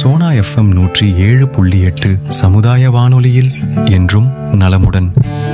Sona FM நூற்றி ஏழு புள்ளி எட்டு சமுதாய வானொலியில் என்றும் நலமுடன்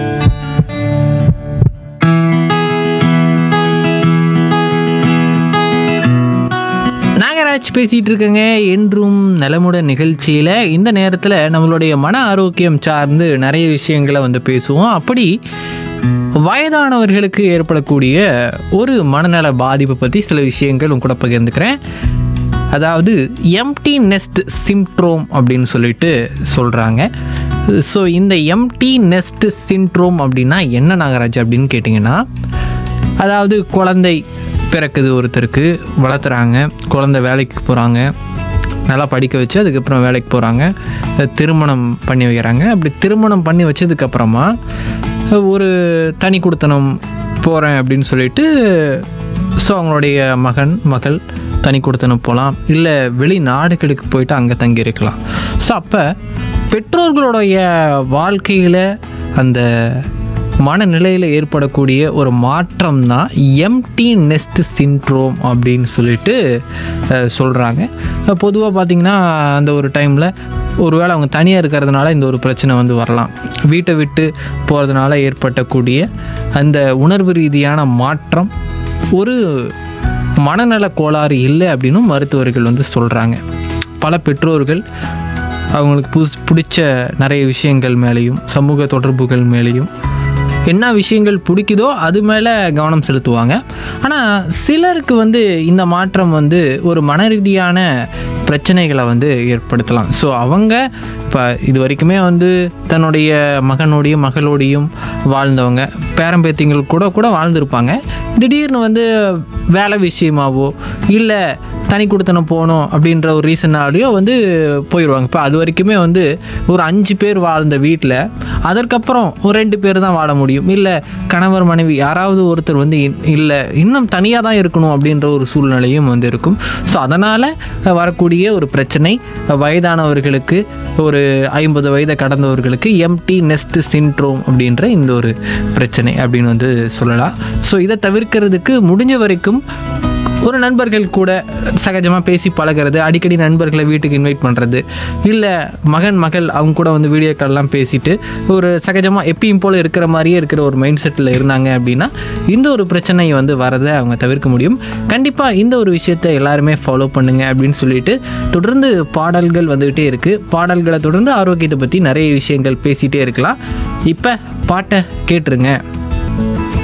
நாகராஜ் பேசிகிட்டு இருக்கேங்க என்றும் நலமுடன் நிகழ்ச்சியில் இந்த நேரத்தில் நம்மளுடைய மன ஆரோக்கியம் சார்ந்து நிறைய விஷயங்களை வந்து பேசுவோம் அப்படி வயதானவர்களுக்கு ஏற்படக்கூடிய ஒரு மனநல பாதிப்பை பற்றி சில விஷயங்கள் உங்க கூட பகிர்ந்துக்கிறேன் அதாவது எம்டி நெஸ்ட் சிம்ட்ரோம் அப்படின்னு சொல்லிட்டு சொல்கிறாங்க ஸோ இந்த எம்டி நெஸ்ட் சிண்ட்ரோம் அப்படின்னா என்ன நாகராஜ் அப்படின்னு கேட்டிங்கன்னா அதாவது குழந்தை பிறக்குது ஒருத்தருக்கு வளர்த்துறாங்க குழந்தை வேலைக்கு போகிறாங்க நல்லா படிக்க வச்சு அதுக்கப்புறம் வேலைக்கு போகிறாங்க திருமணம் பண்ணி வைக்கிறாங்க அப்படி திருமணம் பண்ணி வச்சதுக்கப்புறமா ஒரு தனி குடுத்தனம் போகிறேன் அப்படின்னு சொல்லிட்டு ஸோ அவங்களுடைய மகன் மகள் தனி குடுத்தனம் போகலாம் இல்லை வெளிநாடுகளுக்கு போயிட்டு அங்கே தங்கி இருக்கலாம் ஸோ அப்போ பெற்றோர்களுடைய வாழ்க்கையில் அந்த மனநிலையில் ஏற்படக்கூடிய ஒரு மாற்றம் தான் எம்டி நெஸ்ட் சிண்ட்ரோம் அப்படின்னு சொல்லிட்டு சொல்கிறாங்க பொதுவாக பார்த்திங்கன்னா அந்த ஒரு டைமில் ஒருவேளை அவங்க தனியாக இருக்கிறதுனால இந்த ஒரு பிரச்சனை வந்து வரலாம் வீட்டை விட்டு போகிறதுனால ஏற்பட்டக்கூடிய அந்த உணர்வு ரீதியான மாற்றம் ஒரு மனநல கோளாறு இல்லை அப்படின்னு மருத்துவர்கள் வந்து சொல்கிறாங்க பல பெற்றோர்கள் அவங்களுக்கு புதுசு பிடிச்ச நிறைய விஷயங்கள் மேலேயும் சமூக தொடர்புகள் மேலேயும் என்ன விஷயங்கள் பிடிக்குதோ அது மேலே கவனம் செலுத்துவாங்க ஆனால் சிலருக்கு வந்து இந்த மாற்றம் வந்து ஒரு மன ரீதியான பிரச்சனைகளை வந்து ஏற்படுத்தலாம் ஸோ அவங்க இப்போ இது வரைக்குமே வந்து தன்னுடைய மகனோடையும் மகளோடையும் வாழ்ந்தவங்க பேரம்பேத்திங்கள் கூட கூட வாழ்ந்திருப்பாங்க திடீர்னு வந்து வேலை விஷயமாவோ இல்லை தனி கொடுத்தனம் போகணும் அப்படின்ற ஒரு ரீசனாலேயோ வந்து போயிடுவாங்க இப்போ அது வரைக்குமே வந்து ஒரு அஞ்சு பேர் வாழ்ந்த வீட்டில் அதற்கப்புறம் ஒரு ரெண்டு பேர் தான் வாழ முடியும் இல்லை கணவர் மனைவி யாராவது ஒருத்தர் வந்து இன்- இல்லை இன்னும் தனியாக தான் இருக்கணும் அப்படின்ற ஒரு சூழ்நிலையும் வந்து இருக்கும் ஸோ அதனால் வரக்கூடிய ஒரு பிரச்சனை வயதானவர்களுக்கு ஒரு ஐம்பது வயதை கடந்தவர்களுக்கு எம்டி நெஸ்ட் சிண்ட்ரோம் அப்படின்ற இந்த ஒரு பிரச்சனை அப்படின்னு வந்து சொல்லலாம் ஸோ இதை தவிர்க்கிறதுக்கு முடிஞ்ச வரைக்கும் ஒரு நண்பர்கள் கூட சகஜமாக பேசி பழகிறது அடிக்கடி நண்பர்களை வீட்டுக்கு இன்வைட் பண்ணுறது இல்லை மகன் மகள் அவங்க கூட வந்து வீடியோ கால்லாம் பேசிட்டு ஒரு சகஜமாக எப்பயும் போல் இருக்கிற மாதிரியே இருக்கிற ஒரு மைண்ட் செட்டில் இருந்தாங்க அப்படின்னா இந்த ஒரு பிரச்சனை வந்து வரதை அவங்க தவிர்க்க முடியும் கண்டிப்பாக இந்த ஒரு விஷயத்தை எல்லாருமே ஃபாலோ பண்ணுங்க அப்படின்னு சொல்லிட்டு தொடர்ந்து பாடல்கள் வந்துகிட்டே இருக்குது பாடல்களை தொடர்ந்து ஆரோக்கியத்தை பற்றி நிறைய விஷயங்கள் பேசிகிட்டே இருக்கலாம் இப்போ பாட்டை கேட்டுருங்க